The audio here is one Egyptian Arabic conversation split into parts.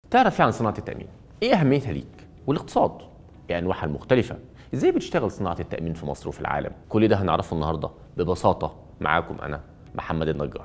تعرف يعني صناعه التامين ايه اهميتها ليك والاقتصاد ايه انواعها المختلفه ازاي بتشتغل صناعه التامين في مصر وفي العالم كل ده هنعرفه النهارده ببساطه معاكم انا محمد النجار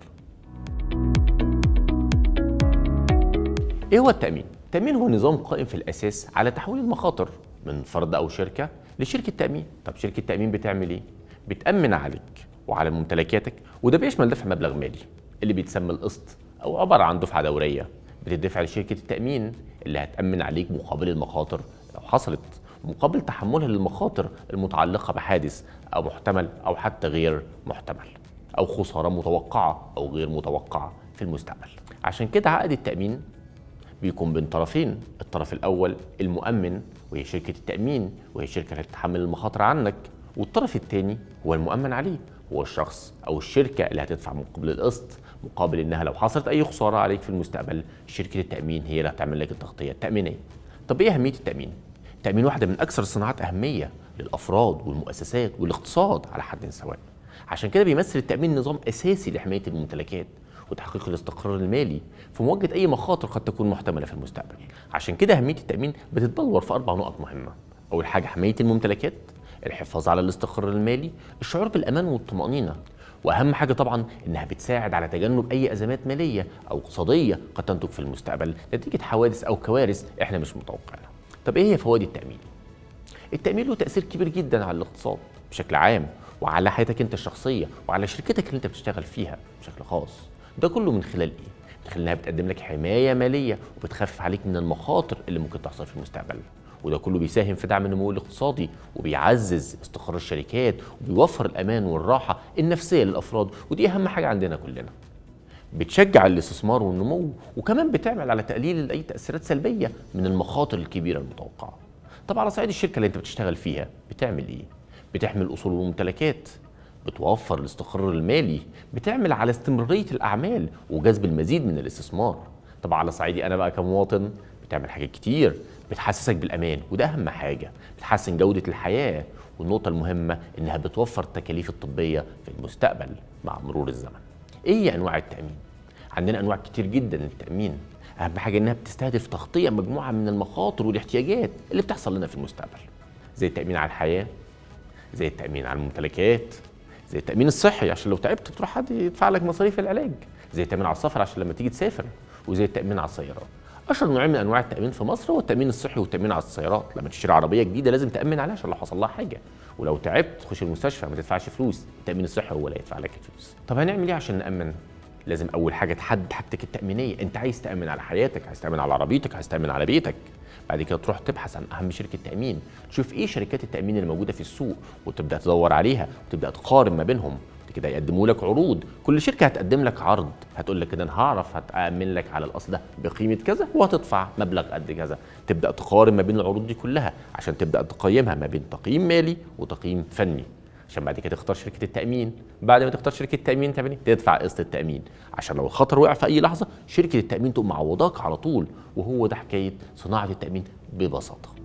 ايه هو التامين التامين هو نظام قائم في الاساس على تحويل المخاطر من فرد او شركه لشركه تامين طب شركه تامين بتعمل ايه بتامن عليك وعلى ممتلكاتك وده بيشمل دفع مبلغ مالي اللي بيتسمى القسط او عباره عن دفعه دوريه بتدفع لشركه التامين اللي هتامن عليك مقابل المخاطر لو حصلت مقابل تحملها للمخاطر المتعلقه بحادث او محتمل او حتى غير محتمل او خساره متوقعه او غير متوقعه في المستقبل عشان كده عقد التامين بيكون بين طرفين الطرف الاول المؤمن وهي شركه التامين وهي الشركه اللي هتتحمل المخاطر عنك والطرف الثاني هو المؤمن عليه هو الشخص او الشركه اللي هتدفع مقابل القسط مقابل انها لو حصلت اي خساره عليك في المستقبل شركه التامين هي اللي هتعمل لك التغطيه التامينيه طب ايه اهميه التامين التامين واحده من اكثر الصناعات اهميه للافراد والمؤسسات والاقتصاد على حد سواء عشان كده بيمثل التامين نظام اساسي لحمايه الممتلكات وتحقيق الاستقرار المالي في مواجهه اي مخاطر قد تكون محتمله في المستقبل عشان كده اهميه التامين بتتبلور في اربع نقط مهمه اول حاجه حمايه الممتلكات الحفاظ على الاستقرار المالي الشعور بالامان والطمانينه واهم حاجه طبعا انها بتساعد على تجنب اي ازمات ماليه او اقتصاديه قد تنتج في المستقبل نتيجه حوادث او كوارث احنا مش متوقعينها طب ايه هي فوائد التامين التامين له تاثير كبير جدا على الاقتصاد بشكل عام وعلى حياتك انت الشخصيه وعلى شركتك اللي انت بتشتغل فيها بشكل خاص ده كله من خلال ايه من خلال انها بتقدم لك حمايه ماليه وبتخفف عليك من المخاطر اللي ممكن تحصل في المستقبل وده كله بيساهم في دعم النمو الاقتصادي وبيعزز استقرار الشركات وبيوفر الامان والراحه النفسيه للافراد ودي اهم حاجه عندنا كلنا بتشجع الاستثمار والنمو وكمان بتعمل على تقليل اي تاثيرات سلبيه من المخاطر الكبيره المتوقعه طب على صعيد الشركه اللي انت بتشتغل فيها بتعمل ايه بتحمي الاصول والممتلكات بتوفر الاستقرار المالي بتعمل على استمراريه الاعمال وجذب المزيد من الاستثمار طب على صعيدي انا بقى كمواطن بتعمل حاجات كتير بتحسسك بالامان وده اهم حاجه بتحسن جوده الحياه والنقطه المهمه انها بتوفر التكاليف الطبيه في المستقبل مع مرور الزمن ايه هي انواع التامين عندنا انواع كتير جدا للتامين اهم حاجه انها بتستهدف تغطيه مجموعه من المخاطر والاحتياجات اللي بتحصل لنا في المستقبل زي التامين على الحياه زي التامين على الممتلكات زي التامين الصحي عشان لو تعبت بتروح حد يدفع لك مصاريف العلاج زي التامين على السفر عشان لما تيجي تسافر وزي التامين على السيارات اشهر نوعين من انواع التامين في مصر هو التامين الصحي والتامين على السيارات لما تشتري عربيه جديده لازم تامن عليها عشان لو حصل لها حاجه ولو تعبت تخش المستشفى ما تدفعش فلوس التامين الصحي هو اللي هيدفع لك الفلوس طب هنعمل ايه عشان نامن لازم اول حاجه تحدد حاجتك التامينيه انت عايز تامن على حياتك عايز تامن على عربيتك عايز تامن على بيتك بعد كده تروح تبحث عن اهم شركه تامين تشوف ايه شركات التامين اللي موجوده في السوق وتبدا تدور عليها وتبدا تقارن ما بينهم كده يقدموا لك عروض كل شركه هتقدم لك عرض هتقول لك كده انا هعرف هتامن لك على الاصل ده بقيمه كذا وهتدفع مبلغ قد كذا تبدا تقارن ما بين العروض دي كلها عشان تبدا تقيمها ما بين تقييم مالي وتقييم فني عشان بعد كده تختار شركه التامين بعد ما تختار شركه التامين تعمل ايه تدفع قسط التامين عشان لو الخطر وقع في اي لحظه شركه التامين تقوم معوضاك على طول وهو ده حكايه صناعه التامين ببساطه